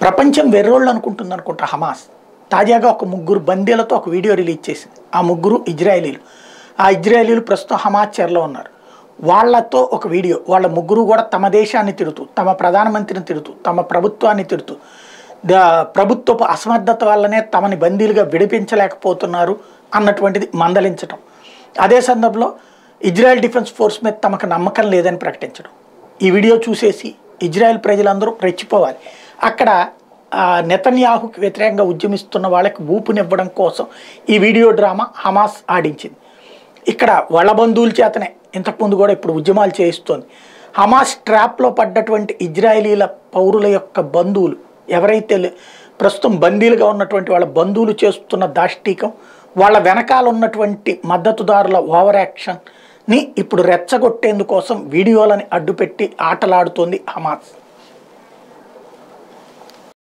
ప్రపంచం వెర్రోళ్ళు అనుకుంటుంది అనుకుంటా హమాస్ తాజాగా ఒక ముగ్గురు బందీలతో ఒక వీడియో రిలీజ్ చేసింది ఆ ముగ్గురు ఇజ్రాయేలీలు ఆ ఇజ్రాయేలీలు ప్రస్తుతం హమాస్ చెరలో ఉన్నారు వాళ్ళతో ఒక వీడియో వాళ్ళ ముగ్గురు కూడా తమ దేశాన్ని తిడుతూ తమ ప్రధానమంత్రిని తిడుతూ తమ ప్రభుత్వాన్ని తిడుతూ ద ప్రభుత్వపు అసమర్థత వల్లనే తమని బందీలుగా విడిపించలేకపోతున్నారు అన్నటువంటిది మందలించటం అదే సందర్భంలో ఇజ్రాయెల్ డిఫెన్స్ ఫోర్స్ మీద తమకు నమ్మకం లేదని ప్రకటించడం ఈ వీడియో చూసేసి ఇజ్రాయెల్ ప్రజలందరూ రెచ్చిపోవాలి అక్కడ ఆ, నెతన్యాహుకి వ్యతిరేకంగా ఉద్యమిస్తున్న వాళ్ళకి ఊపునివ్వడం కోసం ఈ వీడియో డ్రామా హమాస్ ఆడించింది ఇక్కడ వాళ్ళ బంధువుల చేతనే ఇంతకుముందు కూడా ఇప్పుడు ఉద్యమాలు చేయిస్తోంది హమాస్ ట్రాప్లో పడ్డటువంటి ఇజ్రాయేలీల పౌరుల యొక్క బంధువులు ఎవరైతే లే- ప్రస్తుతం బందీలుగా ఉన్నటువంటి వాళ్ళ బంధువులు చేస్తున్న దాష్టీకం వాళ్ళ వెనకాల ఉన్నటువంటి మద్దతుదారుల ఓవర్ యాక్షన్ని ఇప్పుడు రెచ్చగొట్టేందుకోసం వీడియోలని అడ్డుపెట్టి ఆటలాడుతోంది హమాస్